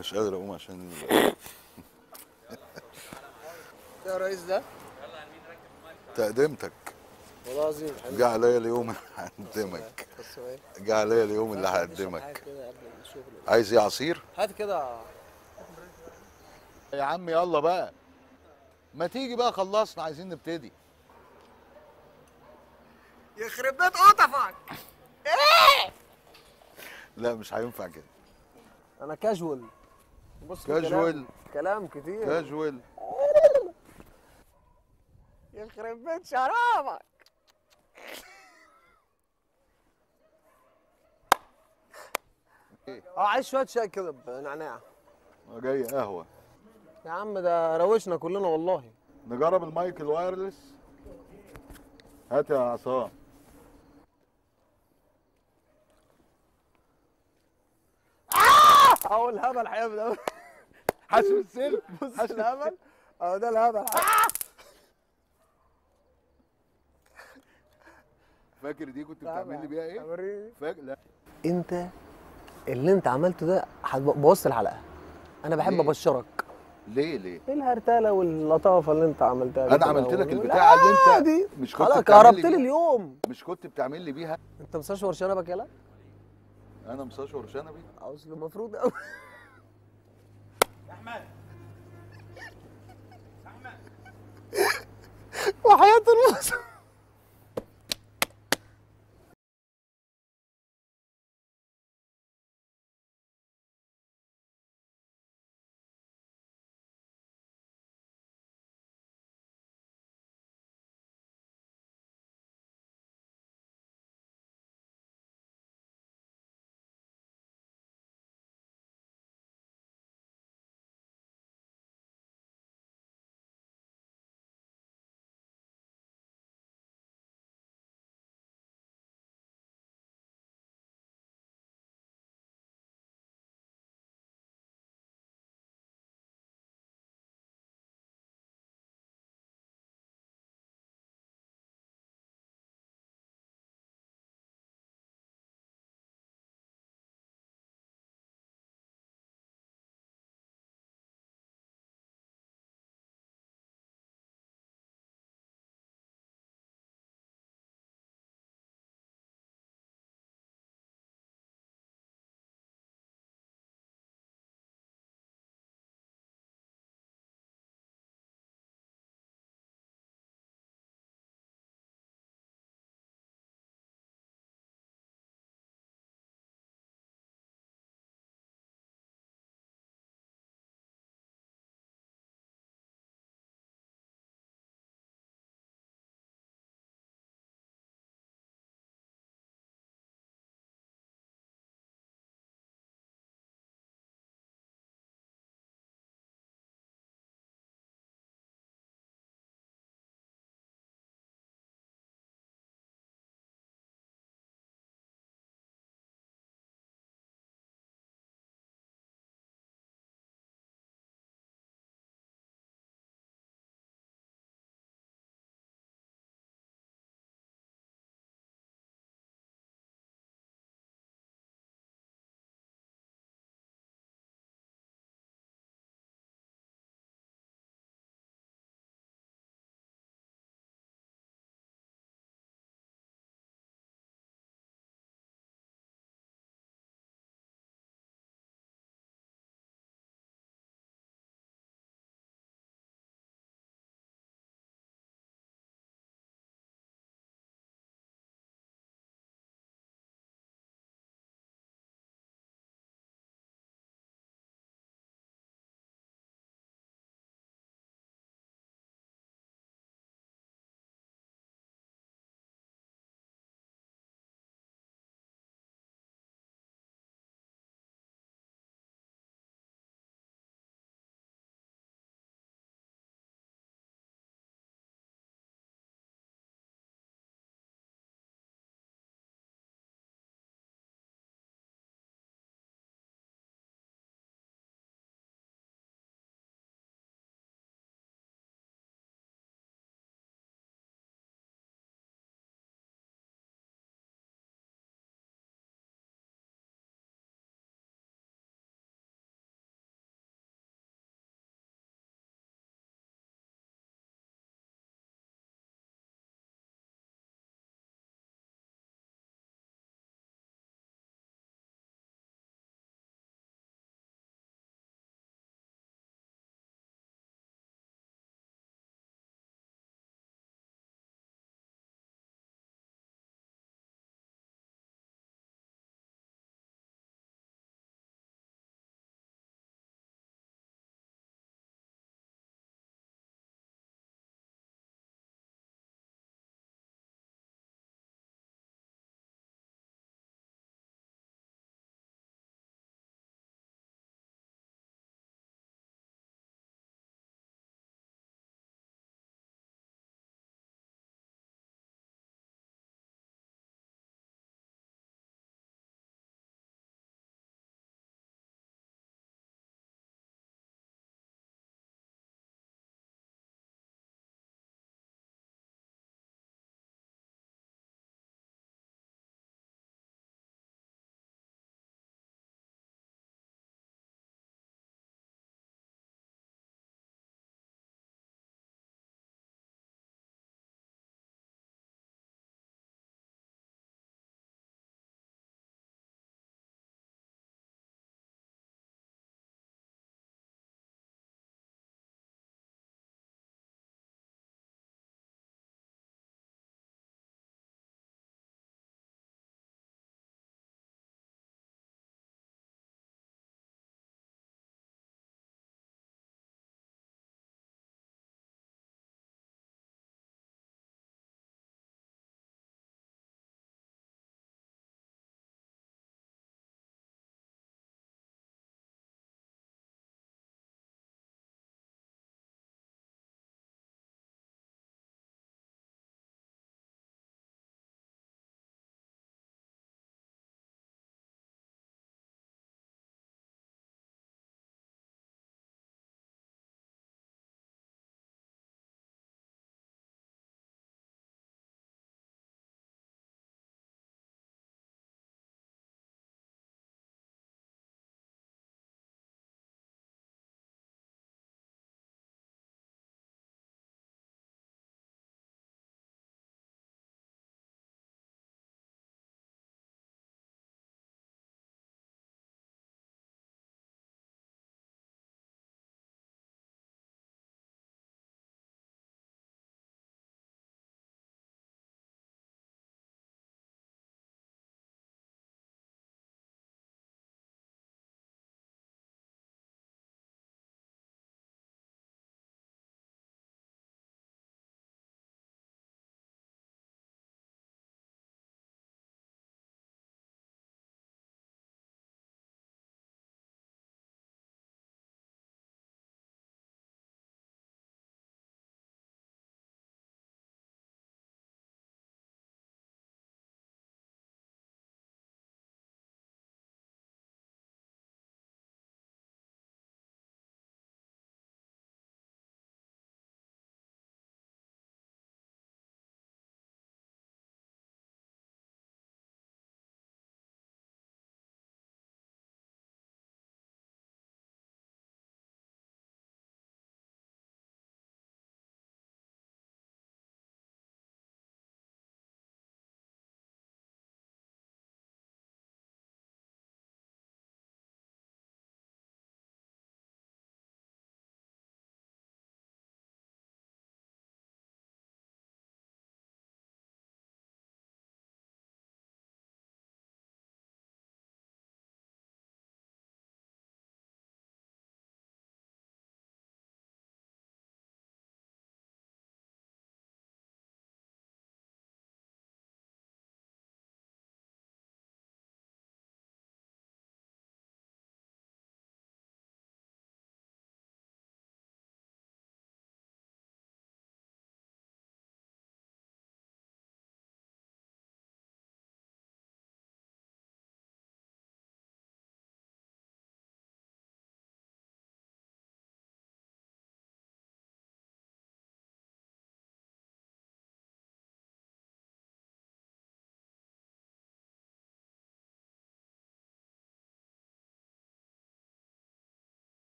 مش قادر اقوم عشان ده يا ريس ده تقدمتك والله العظيم حلو جه عليا اليوم اللي هقدمك بس هو ايه جه عليا اليوم اللي نشرب حاجة هقدمك كده قبل الشغل عايز ايه عصير هات كده يا عم يلا بقى ما تيجي بقى خلصنا عايزين نبتدي يخرب بيت قطفك لا مش هينفع كده انا كاجوال بص في كاجوال. كلام, كلام كتير كاجوال يخرب بيت شرابك إيه؟ اه عايز شويه شاي كده بنعناع جاي قهوه يا عم ده روشنا كلنا والله نجرب المايك الوايرلس هات يا عصام اهو الهبل هيعمل ده حاسب السلك بص حاسب الهبل اهو ده الهبل فاكر دي كنت بتعمل لي بيها ايه؟ وريني فاكر لا انت اللي انت عملته ده بوظت الحلقه انا بحب ليه؟ ابشرك ليه ليه؟ ايه الهرتله واللطافه اللي انت عملتها دي انا كده عملت لك وال- البتاعه اللي انت عادي. مش كنت خلاص بتعمل كهربت لي بيها- اليوم مش كنت بتعمل لي بيها انت مسشور شنبك يلا انا مستشعر شنبي اصل المفروض قوي وحياة المصر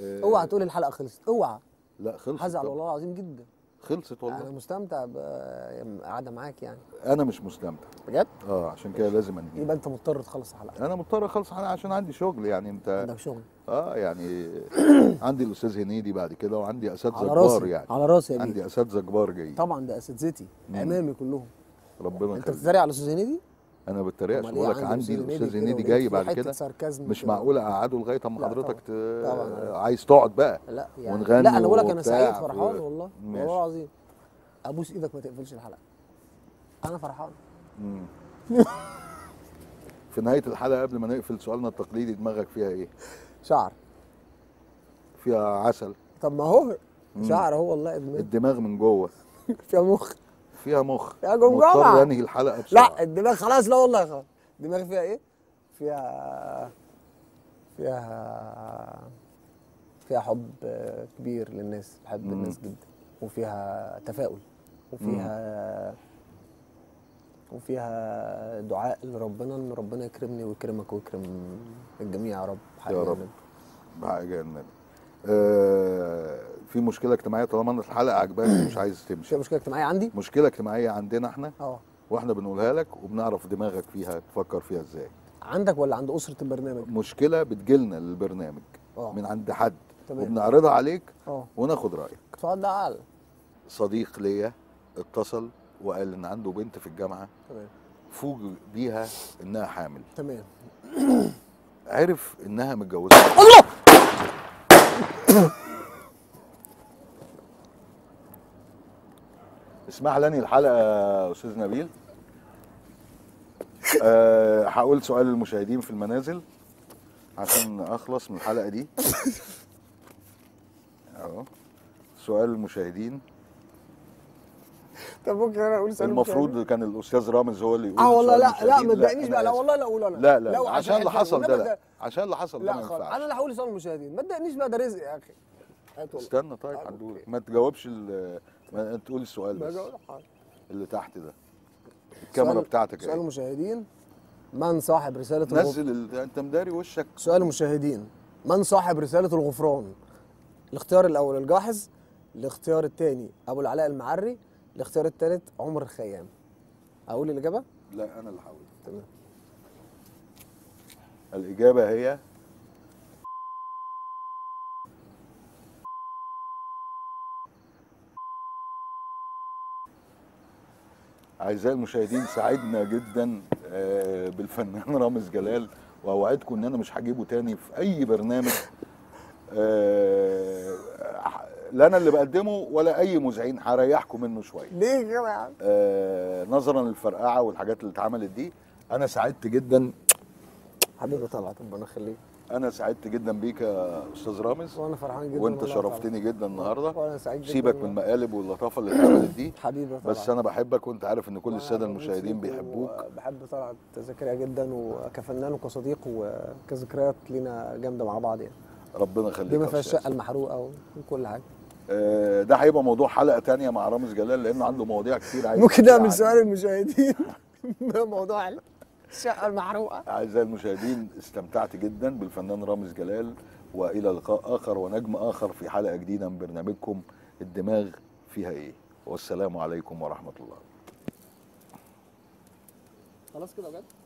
آه، اوعى تقول الحلقه خلصت اوعى لا خلصت هزعل طبعاً. والله العظيم جدا خلصت انا والله مستمتع بقعده معاك يعني انا مش مستمتع بجد اه عشان كده لازم انهي يبقى انت مضطر تخلص الحلقه انا مضطر اخلص انا عشان عندي شغل يعني انت عندك شغل اه يعني عندي الاستاذ هنيدي بعد كده وعندي اساتذه على كبار راسي يعني على راسي يا بيه عندي اساتذه كبار جايين طبعا ده اساتذتي امامي كلهم ربنا انت يخليك بتتريق على استاذ هنيدي؟ انا ما بتريقش أمال بقول إيه لك عندي عندي أستاذ هنيدي الاستاذ كده هنيدي وليه جاي في بعد حتة كده ساركازم مش كده. معقول اقعده لغايه اما لا حضرتك ت... طبعاً. عايز تقعد بقى لا يعني ونغني لا انا بقول لك انا وبتاع سعيد فرحان و- والله ماشي. والله العظيم ابوس ايدك ما تقفلش الحلقه انا فرحان مم. في نهايه الحلقه قبل ما نقفل سؤالنا التقليدي دماغك فيها ايه شعر فيها عسل طب ما هو شعر هو والله ابن الدماغ من جوه فيها مخ فيها مخ يا جمجمة. مضطر انهي الحلقه بسرعه لا الدماغ خلاص لا والله خلاص الدماغ فيها ايه؟ فيها فيها فيها حب كبير للناس بحب مم. الناس جدا وفيها تفاؤل وفيها وفيها دعاء لربنا ان ربنا يكرمني ويكرمك ويكرم الجميع يا رب حقيقة يا رب. يعني. بحاجه النبي آه في مشكله اجتماعيه طالما ان الحلقه عجباك مش عايز في تمشي مشكله اجتماعيه عندي؟ مشكله اجتماعيه عندنا احنا اه واحنا بنقولها لك وبنعرف دماغك فيها تفكر فيها ازاي عندك ولا عند اسره البرنامج؟ مشكله بتجيلنا للبرنامج اه من عند حد تمام. وبنعرضها عليك اه وناخد رايك اتفضل صديق ليا اتصل وقال ان عنده بنت في الجامعه تمام فوجئ بيها انها حامل تمام عرف انها متجوزه الله اسمح لي انهي الحلقه يا استاذ نبيل أه هقول سؤال للمشاهدين في المنازل عشان اخلص من الحلقه دي اهو سؤال المشاهدين طب ممكن انا اقول سؤال المفروض كان الاستاذ رامز هو اللي يقول اه والله سؤال لا لا المشاهدين. ما تضايقنيش أنا بقى لا آسف. والله لا اقول انا لا لا, لا وعشان عشان اللي حتة- حصل ده إنما لا عشان اللي حصل ده لا ما خالص ينفعش انا اللي هقول سؤال المشاهدين ما تضايقنيش بقى ده رزق يا اخي هات والله. استنى طيب آه، هندول أوكي. ما تجاوبش ال- ما تقول السؤال ما بس جاوب حاضر. اللي تحت ده الكاميرا سؤال- بتاعتك سؤال اهي المشاهدين من صاحب رسالة الغفران نزل ال... انت مداري وشك سؤال المشاهدين من صاحب رسالة الغفران الاختيار الأول الجاحظ الاختيار الثاني أبو العلاء المعري الاختيار الثالث عمر الخيام أقول الإجابة؟ لا انا اللي هقول تمام الاجابه هي اعزائي المشاهدين سعدنا جدا آه، بالفنان رامز جلال واوعدكم ان انا مش هجيبه تاني في اي برنامج آه، لا انا اللي بقدمه ولا اي مذيعين هريحكم منه شويه ليه كده يا عم؟ آه، نظرا للفرقعه والحاجات اللي اتعملت دي انا سعدت جدا حبيبي طلعت ربنا يخليك انا سعدت جدا بيك يا استاذ رامز وأنا فرحان جدا وانت والله شرفتني جدا النهارده وأنا سعيد جدا سيبك من والله. المقالب واللطافه اللي اتعملت دي حبيبي طلعت بس انا بحبك وانت عارف ان كل وأنا الساده بموت المشاهدين فيك بيحبوك وبحب طلعت زكريا جدا وكفنان وكصديق وكذكريات لينا جامده مع بعض يعني ربنا يخليك بما يا فيها أستاذ. الشقه المحروقه وكل حاجه آه، ده هيبقى موضوع حلقه تانية مع رامز جلال لانه عنده مواضيع كتير عايز ممكن يحكي نعمل عنها. سؤال المشاهدين موضوع الشقه المحروقه اعزائي المشاهدين استمتعت جدا بالفنان رامز جلال والى لقاء اخر ونجم اخر في حلقه جديده من برنامجكم الدماغ فيها ايه والسلام عليكم ورحمه الله خلاص كده بجد